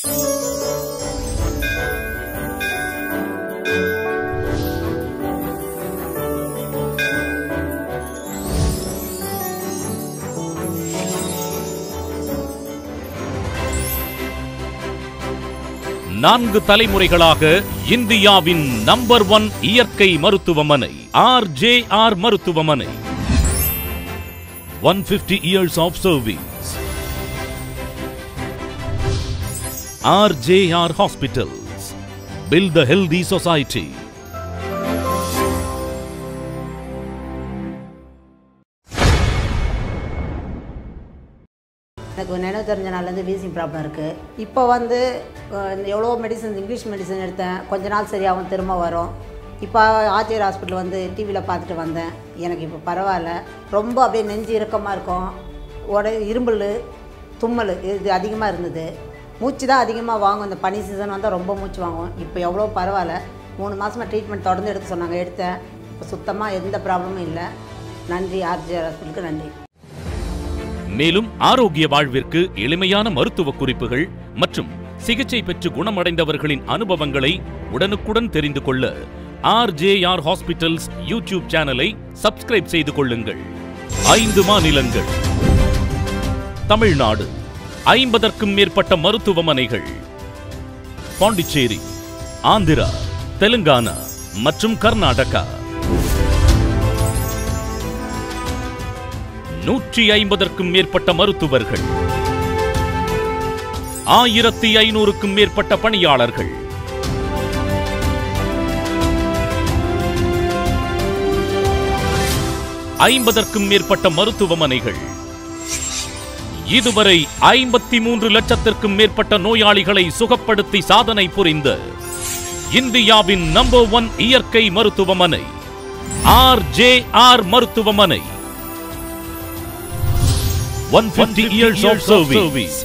நான்கு தலைமுறைகளாக இந்தியாவின் நம்பர் ஒன் இயற்கை மருத்துவமனை ஆர் ஜே ஆர் மருத்துவமனை one fifty years of service R J R hospitals build the healthy society எனக்கு நினைவு தெரிஞ்ச நாள்லேருந்து வீசிங் ப்ராப்ளம் இருக்குது இப்போ வந்து அஹ், எவ்வளோ மெடிசன் இங்கிலீஷ் மெடிசன் எடுத்தேன் கொஞ்ச நாள் சரியாகும் திரும்ப வரும் இப்போ ஆச்சரியர் ஹாஸ்பிட்டல் வந்து டிவியில் பார்த்துட்டு வந்தேன் எனக்கு இப்போ பரவாயில்ல ரொம்ப அப்படியே நெஞ்சு இறுக்கமாக இருக்கும் உட இரும்பல் தும்மல் இது அதிகமாக இருந்தது மூச்சு தான் அதிகமாக வாங்கும் இந்த பனி சீசன் வந்தால் ரொம்ப மூச்சு வாங்கும் இப்போ எவ்வளோ பரவாயில்ல மூணு மாதமாக ட்ரீட்மெண்ட் தொடர்ந்து எடுக்க சொன்னாங்க எடுத்தேன் இப்போ சுத்தமாக எந்த ப்ராப்ளமும் இல்லை நன்றி ஆர்ஜிஆர் ஹாஸ்பிட்டலுக்கு நன்றி மேலும் ஆரோக்கிய வாழ்விற்கு எளிமையான மருத்துவ குறிப்புகள் மற்றும் சிகிச்சை பெற்று குணமடைந்தவர்களின் அனுபவங்களை உடனுக்குடன் தெரிந்து கொள்ள R J R hospitals YouTube சேனலை சப்ஸ்கிரைப் செய்து கொள்ளுங்கள் ஐந்து மாநிலங்கள் தமிழ்நாடு ஐம்பதற்கும் மேற்பட்ட மருத்துவமனைகள் பாண்டிச்சேரி ஆந்திரா தெலுங்கானா மற்றும் கர்நாடகா நூற்றி ஐம்பதற்கும் மேற்பட்ட மருத்துவர்கள் ஆயிரத்தி ஐநூறுக்கும் மேற்பட்ட பணியாளர்கள் ஐம்பதற்கும் மேற்பட்ட மருத்துவமனைகள் இதுவரை ஐம்பத்தி மூன்று லட்சத்திற்கும் மேற்பட்ட நோயாளிகளை சுகப்படுத்தி சாதனை புரிந்த இந்தியாவின் நம்பர் ஒன் இயற்கை மருத்துவமனை ஆர் ஜே ஆர் மருத்துவமனை 150 years of service.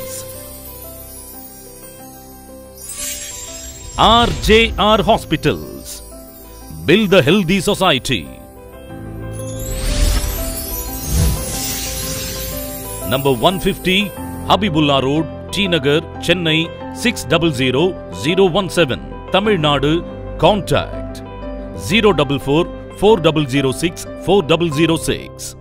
RJR Hospitals. Build the healthy society. Number 150 Habibullah Road, T Nagar, Chennai 600017. Tamil Nadu. Contact 044 4006 4006.